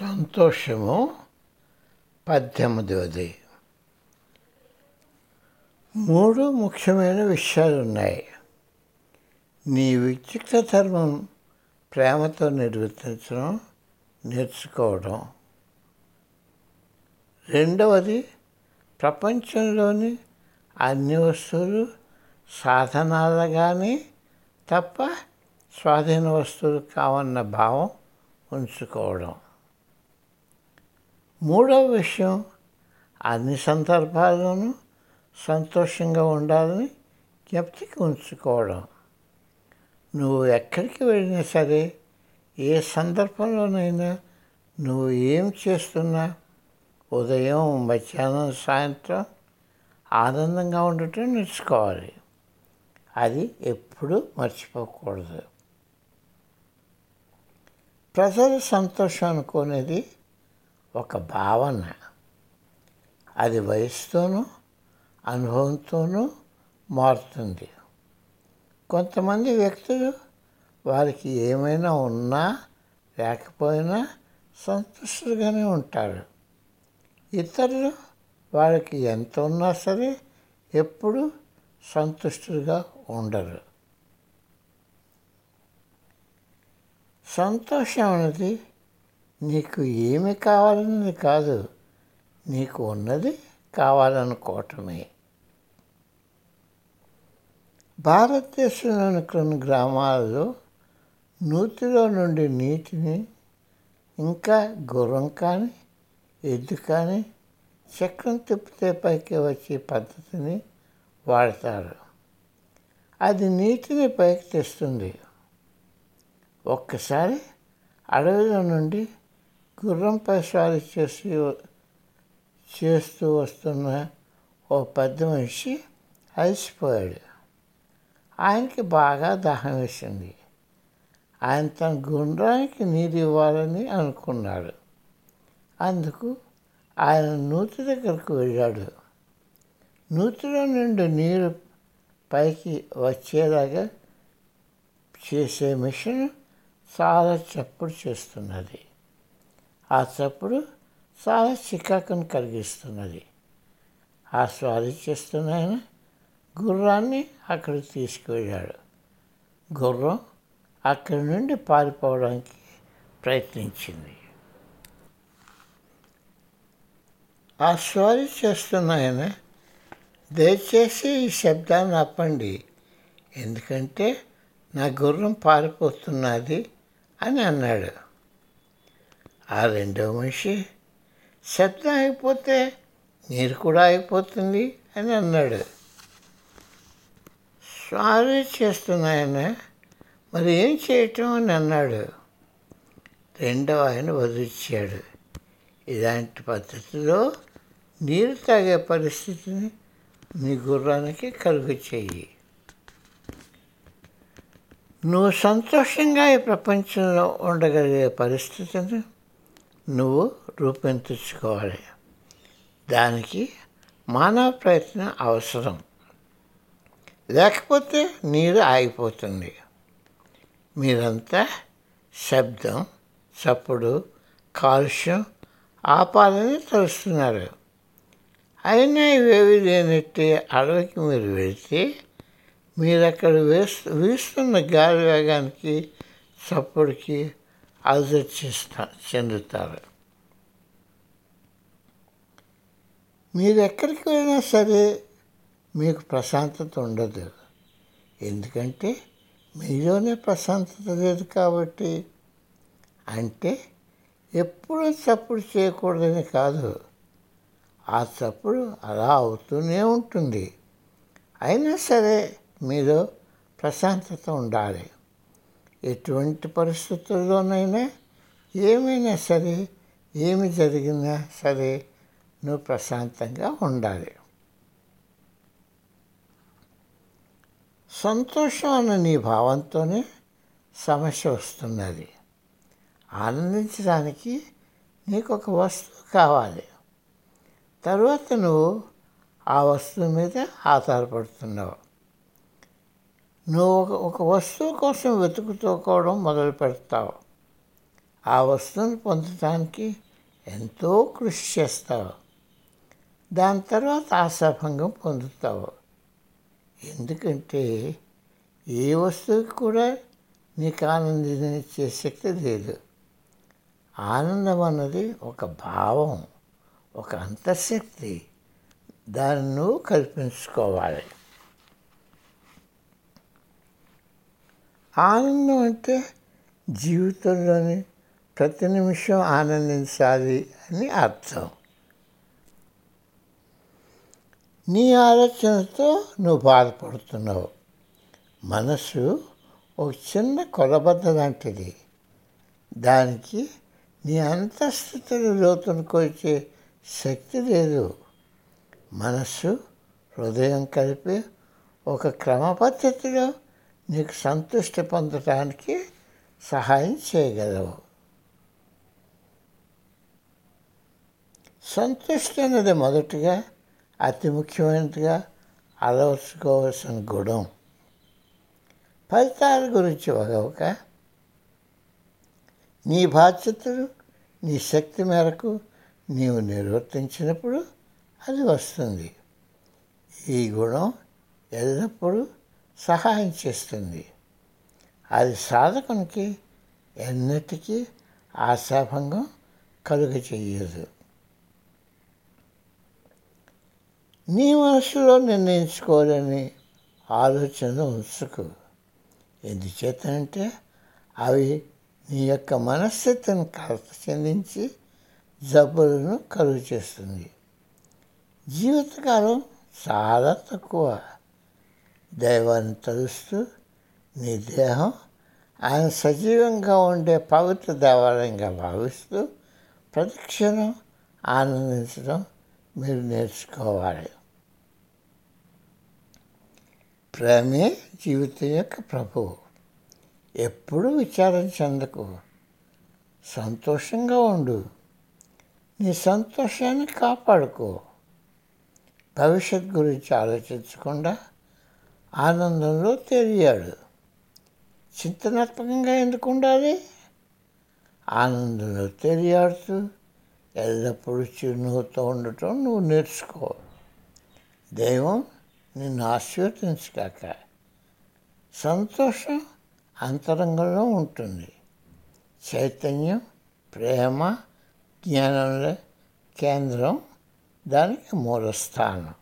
సంతోషము పద్దెనిమిదవది మూడు ముఖ్యమైన విషయాలు ఉన్నాయి నీ వ్యక్తిగత ధర్మం ప్రేమతో నిర్వర్తించడం నేర్చుకోవడం రెండవది ప్రపంచంలోని అన్ని వస్తువులు సాధనాలుగానే తప్ప స్వాధీన వస్తువులు కావన్న భావం ఉంచుకోవడం మూడవ విషయం అన్ని సందర్భాల్లోనూ సంతోషంగా ఉండాలని జ్ఞప్తికి ఉంచుకోవడం నువ్వు ఎక్కడికి వెళ్ళినా సరే ఏ సందర్భంలోనైనా నువ్వు ఏం చేస్తున్నా ఉదయం మధ్యాహ్నం సాయంత్రం ఆనందంగా ఉండటం నేర్చుకోవాలి అది ఎప్పుడూ మర్చిపోకూడదు ప్రజల సంతోషం అనుకునేది ఒక భావన అది వయసుతోనూ అనుభవంతోనూ మారుతుంది కొంతమంది వ్యక్తులు వారికి ఏమైనా ఉన్నా లేకపోయినా సంతృష్టిగానే ఉంటారు ఇతరులు వారికి ఎంత ఉన్నా సరే ఎప్పుడూ సంతుష్టులుగా ఉండరు సంతోషం అనేది నీకు ఏమి కావాలన్నది కాదు నీకు ఉన్నది కావాలనుకోవటమే భారతదేశంలోని కొన్ని గ్రామాలలో నూతిలో నుండి నీటిని ఇంకా గుర్రం కానీ ఎద్దు కానీ చక్రం తిప్పితే పైకి వచ్చే పద్ధతిని వాడతారు అది నీటిని పైకి తెస్తుంది ఒక్కసారి అడవిలో నుండి గుర్రంపై స్వారీ చేసి చేస్తూ వస్తున్న ఓ పెద్ద మనిషి అలసిపోయాడు ఆయనకి బాగా దాహం వేసింది ఆయన తన గుండ్రానికి నీరు ఇవ్వాలని అనుకున్నాడు అందుకు ఆయన నూతి దగ్గరకు వెళ్ళాడు నూతిలో నుండి నీరు పైకి వచ్చేలాగా చేసే మిషన్ చాలా చప్పుడు చేస్తున్నది ఆ చప్పుడు చాలా చికాకును కలిగిస్తున్నది ఆ స్వారీ చేస్తున్న ఆయన గుర్రాన్ని అక్కడికి తీసుకువెళ్ళాడు గుర్రం అక్కడి నుండి పారిపోవడానికి ప్రయత్నించింది ఆ స్వారీ చేస్తున్న ఆయన దయచేసి ఈ శబ్దాన్ని ఆపండి ఎందుకంటే నా గుర్రం పారిపోతున్నది అని అన్నాడు ఆ రెండవ మనిషి శబ్దం అయిపోతే నీరు కూడా అయిపోతుంది అని అన్నాడు స్వారీ చేస్తున్న ఆయన మరి ఏం చేయటం అని అన్నాడు రెండవ ఆయన వదిలిచ్చాడు ఇలాంటి పద్ధతిలో నీరు తాగే పరిస్థితిని నీ గుర్రానికి కలుగు చెయ్యి నువ్వు సంతోషంగా ఈ ప్రపంచంలో ఉండగలిగే పరిస్థితిని నువ్వు రూపొందించుకోవాలి దానికి మానవ ప్రయత్నం అవసరం లేకపోతే నీరు ఆగిపోతుంది మీరంతా శబ్దం చప్పుడు కాలుష్యం ఆపాలని తెలుస్తున్నారు అయినా ఇవేవి లేనట్టే అడవికి మీరు వెళితే మీరు అక్కడ వేస్తు వీస్తున్న గాలి వేగానికి చప్పుడుకి అలజర్చిస్తా చెందుతారు మీరు ఎక్కడికి వెళ్ళినా సరే మీకు ప్రశాంతత ఉండదు ఎందుకంటే మీలోనే ప్రశాంతత లేదు కాబట్టి అంటే ఎప్పుడు చప్పుడు చేయకూడదని కాదు ఆ చప్పుడు అలా అవుతూనే ఉంటుంది అయినా సరే మీలో ప్రశాంతత ఉండాలి ఎటువంటి పరిస్థితుల్లోనైనా ఏమైనా సరే ఏమి జరిగినా సరే నువ్వు ప్రశాంతంగా ఉండాలి సంతోషం అన్న నీ భావంతోనే సమస్య వస్తున్నది ఆనందించడానికి నీకు ఒక వస్తువు కావాలి తర్వాత నువ్వు ఆ వస్తువు మీద ఆధారపడుతున్నావు నువ్వు ఒక ఒక వస్తువు కోసం వెతుకుతూకోవడం మొదలు పెడతావు ఆ వస్తువును పొందటానికి ఎంతో కృషి చేస్తావు దాని తర్వాత ఆశాభంగం పొందుతావు ఎందుకంటే ఏ వస్తువుకి కూడా నీకు ఆనందించే శక్తి లేదు ఆనందం అన్నది ఒక భావం ఒక అంతర్శక్తి దాన్ని నువ్వు కల్పించుకోవాలి ఆనందం అంటే జీవితంలోని ప్రతి నిమిషం ఆనందించాలి అని అర్థం నీ ఆలోచనతో నువ్వు బాధపడుతున్నావు మనసు ఒక చిన్న కొలబద్ద లాంటిది దానికి నీ అంతఃస్థితుల లోతును కొలిచే శక్తి లేదు మనస్సు హృదయం కలిపి ఒక క్రమ పద్ధతిలో నీకు సంతృష్టి పొందటానికి సహాయం చేయగలవు సంతృష్టి అనేది మొదటిగా అతి ముఖ్యమైనదిగా అలవర్చుకోవాల్సిన గుణం ఫలితాల గురించి ఒక నీ బాధ్యతలు నీ శక్తి మేరకు నీవు నిర్వర్తించినప్పుడు అది వస్తుంది ఈ గుణం ఎల్లప్పుడూ సహాయం చేస్తుంది అది సాధకునికి ఎన్నటికీ ఆశాభంగం కలుగ చేయదు నీ మనసులో నిర్ణయించుకోవాలని ఆలోచన ఉంచుకు ఎందుచేతనంటే అవి నీ యొక్క మనస్థితిని కలత చెందించి జబ్బులను కలుగు చేస్తుంది జీవితకాలం చాలా తక్కువ దైవాన్ని తలుస్తూ నీ దేహం ఆయన సజీవంగా ఉండే పవిత్ర దేవాలయంగా భావిస్తూ ప్రతిక్షణం ఆనందించడం మీరు నేర్చుకోవాలి ప్రేమే జీవితం యొక్క ప్రభువు ఎప్పుడూ విచారం చెందకు సంతోషంగా ఉండు నీ సంతోషాన్ని కాపాడుకో భవిష్యత్ గురించి ఆలోచించకుండా ఆనందంలో తెలియాడు చింతనాత్మకంగా ఎందుకు ఉండాలి ఆనందంలో తెలియాడుతూ ఎల్లప్పుడూ చిరునవ్వుతో ఉండటం నువ్వు నేర్చుకో దైవం నిన్ను ఆశీర్వదించగాక సంతోషం అంతరంగంలో ఉంటుంది చైతన్యం ప్రేమ జ్ఞానంలో కేంద్రం దానికి మూలస్థానం